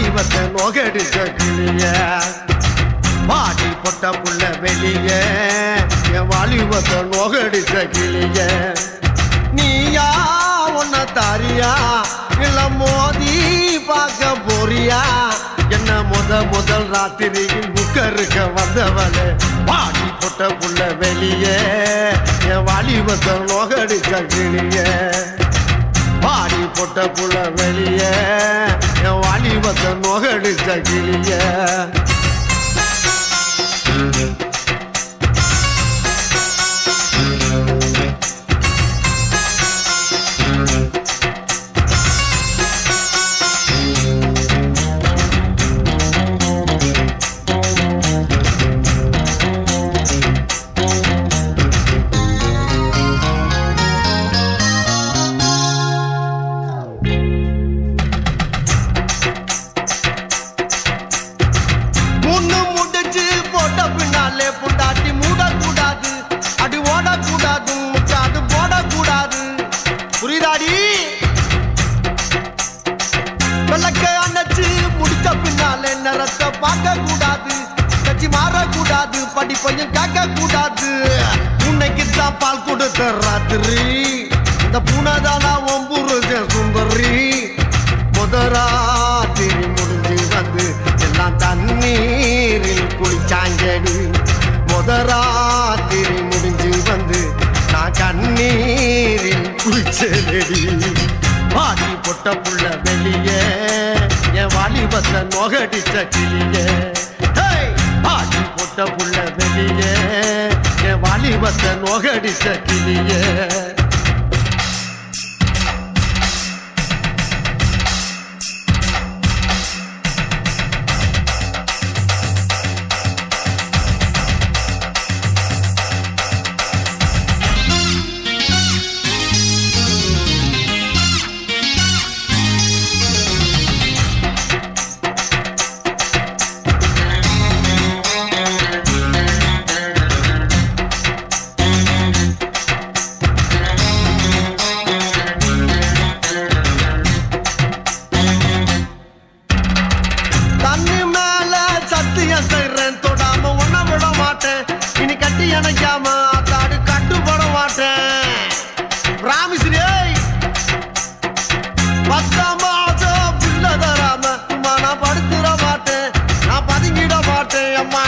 வாலிபத்தை நோகடிச்ச கிளிய பாடி பொட்ட புள்ள வெளிய என் வாலிபத்தை நோகடிச்ச கிளிய நீயா உன்ன தாரியா இல்ல மோதி பார்க்க போறியா என்ன முத முதல் ராத்திரியில் புக்கருக்க வந்தவளே பாடி பொட்ட புள்ள வெளிய என் வாலிபத்தை நோகடிச்ச கிளிய பாடி பொட்ட புள்ள வெளிய என் வாலிபத்தை நோகடிச்ச கிளிய முன்னு முடிச்சு போட்ட பின்னாலே புண்டாட்டி மூடக்கூடாது அடி ஓடக்கூடாது முக்காடு போடக்கூடாது புரியுதாடி விளக்க அணைச்சு முடிச்ச பின்னாலே நிறத்தை பார்க்க கூடாது கட்சி மாறக்கூடாது படிப்பையும் கேட்க கூடாது உன்னைக்கு தான் பால் கொடுத்த ராத்திரி இந்த பூனைதானா ஒம்புருஜ சுந்தரி முதராத்திரி முடிஞ்சு வந்து எல்லாம் தண்ணீரில் குளிச்சாங்கடி முதராத்திரி முடிஞ்சு வந்து நான் கண்ணீரில் குளிச்சேடி பாடி பொட்ட புள்ள வெளியே என் வாலிபத்தை நோகடிச்ச கிளியே ஹேய்! பாடி பொட்ட புள்ள வெளியே என் வாலிபத்தை நோகடிச்ச கிளியே தண்ணி மேல சத்தியம் செய்றேன் தொடாம ஒன்ன விட மாட்டேன் இனி கட்டி அணைக்காம அத்தாடு கட்டுப்பட மாட்டேன் ராமிஸ்ரீ பத்தாம் மாசம் புள்ள தராம சும்மா நான் படுத்துட மாட்டேன் நான் பதுங்கிட மாட்டேன் அம்மா